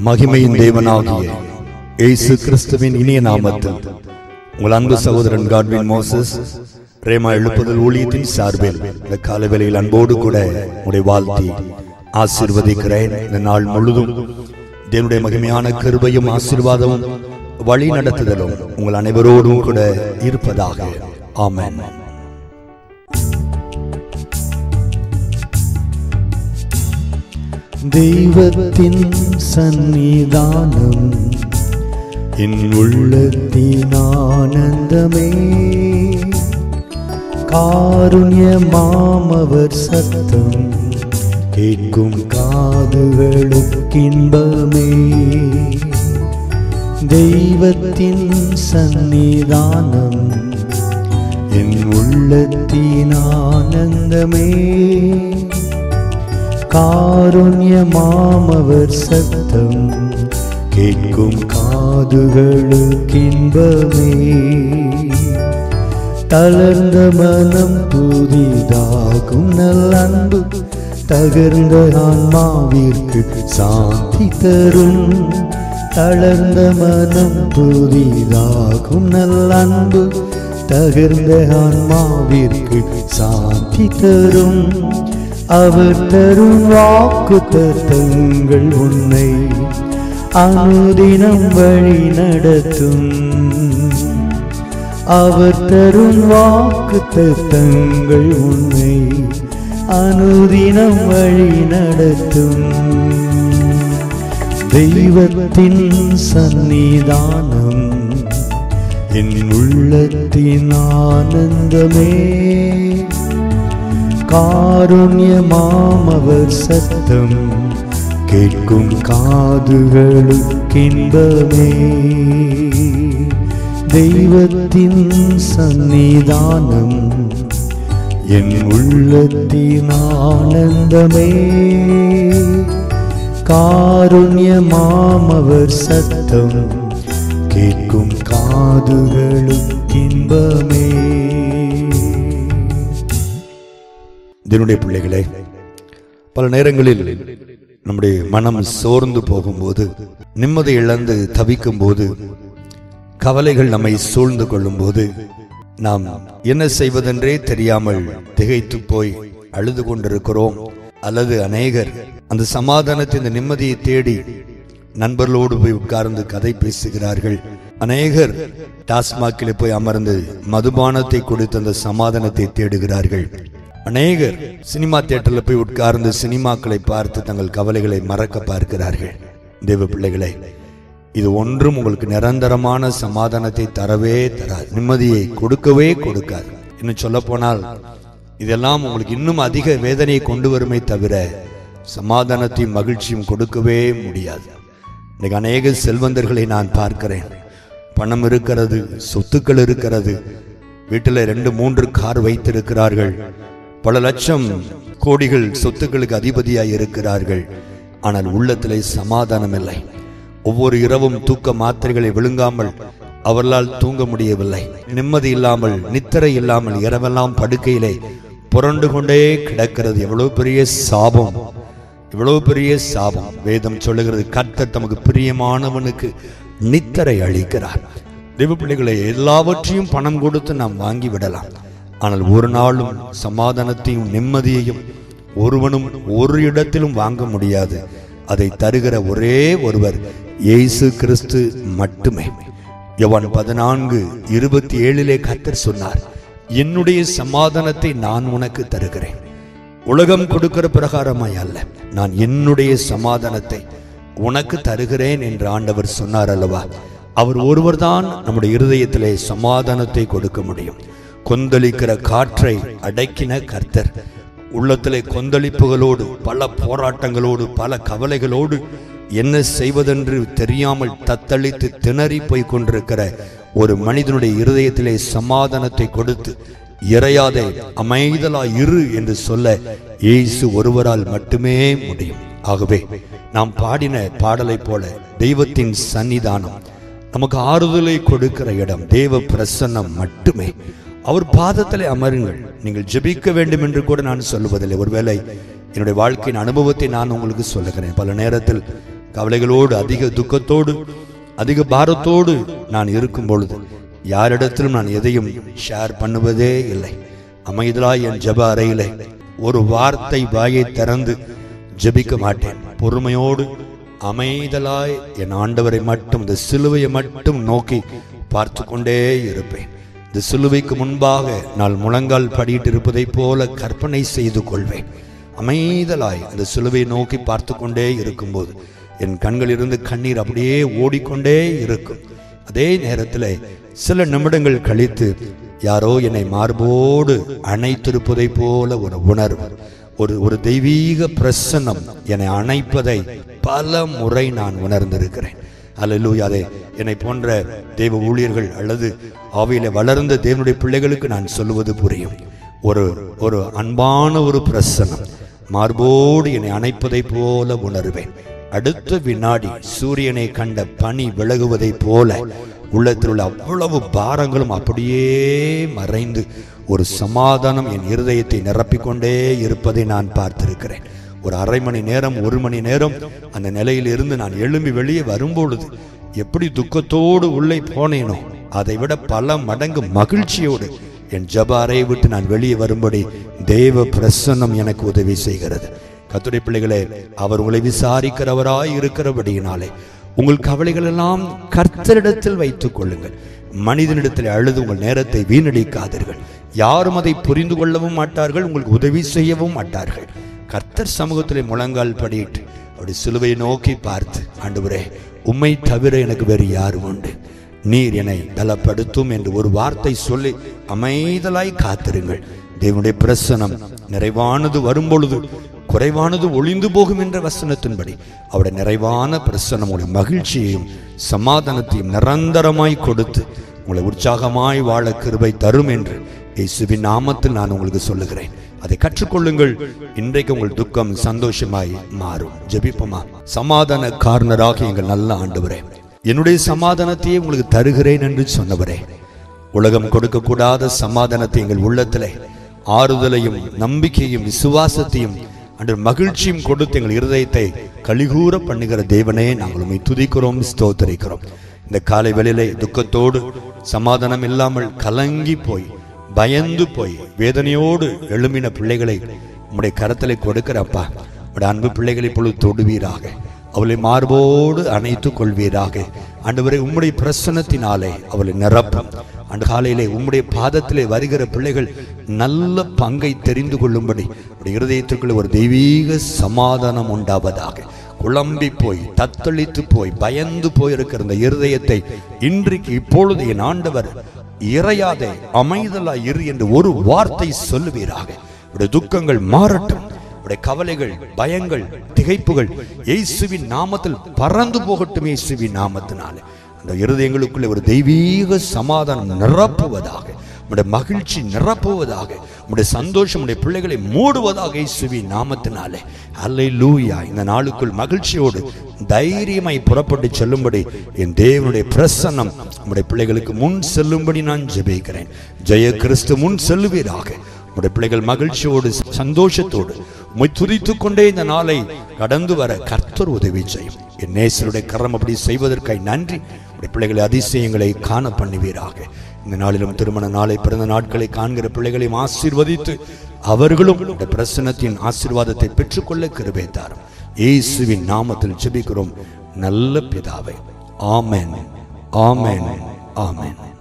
மகிமையின் தேவனாகிய இயேசு கிறிஸ்துவின் இனிய நாமத்தில் உங்கள் அன்பு சகோதரன் காட்வின் மோசஸ் ரேமா எழுப்புதல் ஊழியத்தின் சார்பில் இந்த காலவேளையில் அன்போடு கூட உடைய வாழ்த்தி ஆசீர்வதிக்கிறேன் இந்த நாள் முழுதும் தேவனுடைய மகிமையான கிருபையும் ஆசீர்வாதமும் வழி நடத்துதலும் உங்கள் அனைவரோடும் கூட இருப்பதாக ஆமென் தெய்வத்தின் சந்நிதானம் என் உள்ளத்தின் ஆனந்தமே காருண்ய மாமவர் சத்தம் கேட்கும் காதுகளுக்கின்பமே தெய்வத்தின் சந்நிதானம் என் உள்ளத்தின் ஆனந்தமே காருண்யமாமவர் சத்தம் கேட்கும் காதுகளுக்கின்பமே தளர்ந்த மனம் புதிதாகும் நல்லன்பு தகர்ந்த ஆன்மாவிற்கு சாந்தி தரும் தளர்ந்த மனம் புதிதாகும் நல்லன்பு தகர்ந்த ஆன்மாவிற்கு சாந்தி தரும் அவர் தரும் வாக்கு தத்தங்கள் உன்னை அனுதினம் வழி நடத்தும் அவர் தரும் வாக்கு தத்தங்கள் உன்னை அனுதினம் வழி நடத்தும் தெய்வத்தின் சந்நிதானம் என் உள்ளத்தின் ஆனந்தமே காருண்யமாமவர் சத்தம் கேட்கும் காதுகளுக்கின்பமே தெய்வத்தின் சந்நிதானம் என் உள்ளத்தின் ஆனந்தமே காருண்யமாமவர் சத்தம் கேட்கும் காதுகளுக்கின்பமே இதனுடைய பிள்ளைகளே பல நேரங்களில் நம்முடைய மனம் சோர்ந்து போகும்போது நிம்மதி இழந்து தவிக்கும் போது கவலைகள் நம்மை சூழ்ந்து கொள்ளும் போது நாம் என்ன செய்வதென்றே தெரியாமல் திகைத்து போய் அழுது கொண்டிருக்கிறோம் அல்லது அநேகர் அந்த சமாதானத்தை இந்த நிம்மதியை தேடி நண்பர்களோடு போய் உட்கார்ந்து கதை பேசுகிறார்கள் அநேகர் டாஸ்மாகில் போய் அமர்ந்து மதுபானத்தை கொடுத்து அந்த சமாதானத்தை தேடுகிறார்கள் அநேகர் சினிமா தியேட்டர்ல போய் உட்கார்ந்து சினிமாக்களை பார்த்து தங்கள் கவலைகளை மறக்க பார்க்கிறார்கள் தேவ பிள்ளைகளே இது ஒன்றும் உங்களுக்கு நிரந்தரமான சமாதானத்தை தரவே தராது நிம்மதியை கொடுக்கவே கொடுக்காது இன்னும் சொல்ல போனால் இதெல்லாம் உங்களுக்கு இன்னும் அதிக வேதனையை கொண்டு வருமே தவிர சமாதானத்தையும் மகிழ்ச்சியும் கொடுக்கவே முடியாது இன்னைக்கு அநேக செல்வந்தர்களை நான் பார்க்கிறேன் பணம் இருக்கிறது சொத்துக்கள் இருக்கிறது வீட்டில் ரெண்டு மூன்று கார் வைத்திருக்கிறார்கள் பல லட்சம் கோடிகள் சொத்துக்களுக்கு அதிபதியாய் இருக்கிறார்கள் ஆனால் உள்ளத்திலே சமாதானம் இல்லை ஒவ்வொரு இரவும் தூக்க மாத்திரைகளை விழுங்காமல் அவர்களால் தூங்க முடியவில்லை நிம்மதி இல்லாமல் நித்திரை இல்லாமல் இரவெல்லாம் படுக்கையிலே புரண்டு கொண்டே கிடக்கிறது எவ்வளவு பெரிய சாபம் இவ்வளவு பெரிய சாபம் வேதம் சொல்லுகிறது கர்த்தர் தமக்கு பிரியமானவனுக்கு நித்தரை அளிக்கிறார் தெய்வ பிள்ளைகளை எல்லாவற்றையும் பணம் கொடுத்து நாம் வாங்கி விடலாம் ஆனால் ஒரு நாளும் சமாதானத்தையும் நிம்மதியையும் ஒருவனும் ஒரு இடத்திலும் வாங்க முடியாது அதை தருகிற ஒரே ஒருவர் இயேசு கிறிஸ்து மட்டுமே யோவான் பதினான்கு இருபத்தி ஏழிலே கர்த்தர் சொன்னார் என்னுடைய சமாதானத்தை நான் உனக்கு தருகிறேன் உலகம் கொடுக்கிற பிரகாரமாய் அல்ல நான் என்னுடைய சமாதானத்தை உனக்கு தருகிறேன் என்று ஆண்டவர் சொன்னார் அல்லவா அவர் ஒருவர்தான் நம்முடைய இருதயத்திலே சமாதானத்தை கொடுக்க முடியும் கொந்தளிக்கிற காற்றை அடக்கின கர்த்தர் உள்ளத்திலே கொந்தளிப்புகளோடு பல போராட்டங்களோடு பல கவலைகளோடு என்ன செய்வதென்று தெரியாமல் தத்தளித்து திணறி போய் கொண்டிருக்கிற ஒரு மனிதனுடைய இருதயத்திலே சமாதானத்தை கொடுத்து இறையாதே அமைதலா இரு என்று சொல்ல இயேசு ஒருவரால் மட்டுமே முடியும் ஆகவே நாம் பாடின பாடலை போல தெய்வத்தின் சன்னிதானம் நமக்கு ஆறுதலை கொடுக்கிற இடம் தேவ பிரசன்னம் மட்டுமே அவர் பாதத்திலே அமருங்கள் நீங்கள் ஜெபிக்க வேண்டும் என்று கூட நான் சொல்லுவதில்லை ஒருவேளை என்னுடைய வாழ்க்கையின் அனுபவத்தை நான் உங்களுக்கு சொல்லுகிறேன் பல நேரத்தில் கவலைகளோடு அதிக துக்கத்தோடு அதிக பாரத்தோடு நான் இருக்கும் பொழுது யாரிடத்திலும் நான் எதையும் ஷேர் பண்ணுவதே இல்லை அமைதலாய் என் ஜெப அறையிலே ஒரு வார்த்தை வாயை திறந்து ஜெபிக்க மாட்டேன் பொறுமையோடு அமைதலாய் என் ஆண்டவரை மட்டும் இந்த சிலுவையை மட்டும் நோக்கி பார்த்து கொண்டே இருப்பேன் இந்த சிலுவைக்கு முன்பாக நான் முழங்கால் படியிட்டு இருப்பதைப் போல கற்பனை செய்து கொள்வேன் அமைதலாய் அந்த சிலுவையை நோக்கி பார்த்து கொண்டே இருக்கும்போது என் கண்களிலிருந்து கண்ணீர் அப்படியே ஓடிக்கொண்டே இருக்கும் அதே நேரத்தில் சில நிமிடங்கள் கழித்து யாரோ என்னை மார்போடு அணைத்திருப்பதைப் போல ஒரு உணர்வு ஒரு ஒரு தெய்வீக பிரசன்னம் என்னை அணைப்பதை பல முறை நான் உணர்ந்திருக்கிறேன் அல்லேலூயா அதை என்னை போன்ற தெய்வ ஊழியர்கள் அல்லது ஆவியில வளர்ந்த தேவனுடைய பிள்ளைகளுக்கு நான் சொல்லுவது புரியும் ஒரு ஒரு அன்பான ஒரு பிரசனம் மார்போடு என்னை அணைப்பதைப் போல உணர்வேன் அடுத்த வினாடி சூரியனை கண்ட பனி விலகுவதைப் போல உள்ளத்தில் உள்ள அவ்வளவு பாரங்களும் அப்படியே மறைந்து ஒரு சமாதானம் என் இருதயத்தை நிரப்பிக்கொண்டே இருப்பதை நான் பார்த்திருக்கிறேன் ஒரு அரை மணி நேரம் ஒரு மணி நேரம் அந்த நிலையில் இருந்து நான் எழும்பி வெளியே வரும்பொழுது எப்படி துக்கத்தோடு உள்ளே போனேனோ அதை விட பல மடங்கு மகிழ்ச்சியோடு என் ஜப அறையை விட்டு நான் வெளியே வரும்படி தேவ பிரசன்னம் எனக்கு உதவி செய்கிறது கத்துடைய பிள்ளைகளே அவர் உங்களை விசாரிக்கிறவராய் இருக்கிறபடியினாலே உங்கள் கவலைகள் எல்லாம் கர்த்தரிடத்தில் வைத்துக் கொள்ளுங்கள் மனிதனிடத்தில் அழுது உங்கள் நேரத்தை வீணடிக்காதீர்கள் யாரும் அதை புரிந்து கொள்ளவும் மாட்டார்கள் உங்களுக்கு உதவி செய்யவும் மாட்டார்கள் கர்த்தர் சமூகத்திலே முழங்கால் படியிட்டு அப்படி சிலுவையை நோக்கி பார்த்து ஆண்டவரே உம்மை தவிர எனக்கு வேறு யாரும் உண்டு நீர் என்னை பலப்படுத்தும் என்று ஒரு வார்த்தை சொல்லி அமைதலாய் காத்திருங்கள் தேவனுடைய பிரசனம் நிறைவானது வரும்பொழுது குறைவானது ஒளிந்து போகும் என்ற வசனத்தின்படி அவருடைய நிறைவான பிரசனம் உங்களை மகிழ்ச்சியையும் சமாதானத்தையும் நிரந்தரமாய் கொடுத்து உங்களை உற்சாகமாய் வாழ கிருபை தரும் என்று இயேசுவின் நாமத்தில் நான் உங்களுக்கு சொல்லுகிறேன் அதை கற்றுக்கொள்ளுங்கள் இன்றைக்கு உங்கள் துக்கம் சந்தோஷமாய் மாறும் ஜெபிப்போமா சமாதான காரணராக எங்கள் நல்ல ஆண்டவரே என்னுடைய சமாதானத்தையே உங்களுக்கு தருகிறேன் என்று சொன்னவரே உலகம் கொடுக்கக்கூடாத சமாதானத்தை எங்கள் உள்ளத்திலே ஆறுதலையும் நம்பிக்கையும் விசுவாசத்தையும் அன்று மகிழ்ச்சியும் கொடுத்து எங்கள் இருதயத்தை கலிகூற பண்ணுகிற தேவனே நாங்கள் உம்மை துதிக்கிறோம் ஸ்தோத்தரிக்கிறோம் இந்த காலை வேளையிலே துக்கத்தோடு சமாதானம் இல்லாமல் கலங்கி போய் பயந்து போய் வேதனையோடு எழும்பின பிள்ளைகளை உம்முடைய கரத்திலே கொடுக்கிறப்பா உடைய அன்பு பிள்ளைகளை இப்பொழுது தொடுவீராக அவளை மார்போடு அணைத்துக் கொள்வீராக ஆண்டவரை உம்முடைய பிரசன்னத்தினாலே அவளை நிரப்பும் அந்த காலையிலே உம்முடைய பாதத்திலே வருகிற பிள்ளைகள் நல்ல பங்கை தெரிந்து கொள்ளும்படி உடைய இருதயத்திற்குள்ள ஒரு தெய்வீக சமாதானம் உண்டாவதாக குழம்பி போய் தத்தளித்து போய் பயந்து போயிருக்கிற இந்த இருதயத்தை இன்றைக்கு இப்பொழுது என் ஆண்டவர் இறையாதே அமைதலா இரு என்று ஒரு வார்த்தை சொல்லுவீராக உடைய துக்கங்கள் மாறட்டும் உடைய கவலைகள் பயங்கள் திகைப்புகள் இயேசுவின் நாமத்தில் பறந்து போகட்டும் இயேசுவின் நாமத்தினாலே அந்த இருதயங்களுக்குள்ளே ஒரு தெய்வீக சமாதானம் நிரப்புவதாக உடைய மகிழ்ச்சி நிரப்புவதாக உடைய சந்தோஷம் உடைய பிள்ளைகளை மூடுவதாக இயேசுவின் நாமத்தினாலே அல்லை லூயா இந்த நாளுக்குள் மகிழ்ச்சியோடு தைரியமாய் புறப்பட்டு செல்லும்படி என் தேவனுடைய பிரசன்னம் நம்முடைய பிள்ளைகளுக்கு முன் செல்லும்படி நான் ஜெபிக்கிறேன் ஜெய கிறிஸ்து முன் செல்லுவீராக உடைய பிள்ளைகள் மகிழ்ச்சியோடு சந்தோஷத்தோடு உம்மை துதித்துக் கொண்டே இந்த நாளை கடந்து வர கர்த்தர் உதவி செய்யும் என் நேசருடைய கரம் அப்படி செய்வதற்காய் நன்றி உடைய பிள்ளைகளை அதிசயங்களை காண பண்ணுவீராக இந்த நாளிலும் திருமண நாளை பிறந்த நாட்களை காண்கிற பிள்ளைகளையும் ஆசீர்வதித்து அவர்களும் உடைய பிரசன்னத்தின் ஆசீர்வாதத்தை பெற்றுக்கொள்ள கிருபை தாரும் இயேசுவின் நாமத்தில் ஜெபிக்கிறோம் நல்ல பிதாவே ஆமென் ஆமென் ஆமென்